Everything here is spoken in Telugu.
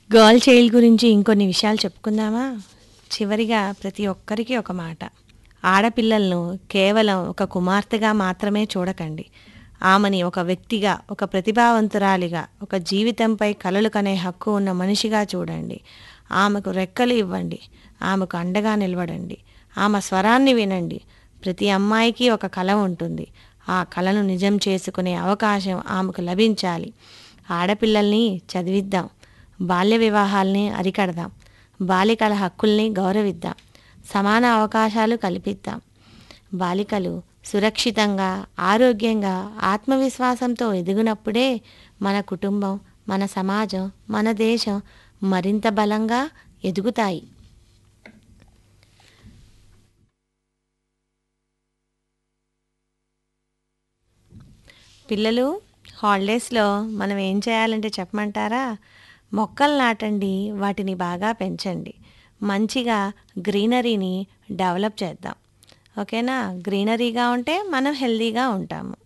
గర్ల్ చైల్డ్ గురించి ఇంకొన్ని విషయాలు చెప్పుకుందామా చివరిగా ప్రతి ఒక్కరికి ఒక మాట ఆడపిల్లలను కేవలం ఒక కుమార్తెగా మాత్రమే చూడకండి ఆమెని ఒక వ్యక్తిగా ఒక ప్రతిభావంతురాలిగా ఒక జీవితంపై కలలు కనే హక్కు ఉన్న మనిషిగా చూడండి ఆమెకు రెక్కలు ఇవ్వండి ఆమెకు అండగా నిలబడండి ఆమె స్వరాన్ని వినండి ప్రతి అమ్మాయికి ఒక కళ ఉంటుంది ఆ కళను నిజం చేసుకునే అవకాశం ఆమెకు లభించాలి ఆడపిల్లల్ని చదివిద్దాం బాల్య వివాహాల్ని అరికడదాం బాలికల హక్కుల్ని గౌరవిద్దాం సమాన అవకాశాలు కల్పిద్దాం బాలికలు సురక్షితంగా ఆరోగ్యంగా ఆత్మవిశ్వాసంతో ఎదిగినప్పుడే మన కుటుంబం మన సమాజం మన దేశం మరింత బలంగా ఎదుగుతాయి పిల్లలు హాలిడేస్లో మనం ఏం చేయాలంటే చెప్పమంటారా మొక్కలు నాటండి వాటిని బాగా పెంచండి మంచిగా గ్రీనరీని డెవలప్ చేద్దాం ఓకేనా గ్రీనరీగా ఉంటే మనం హెల్తీగా ఉంటాము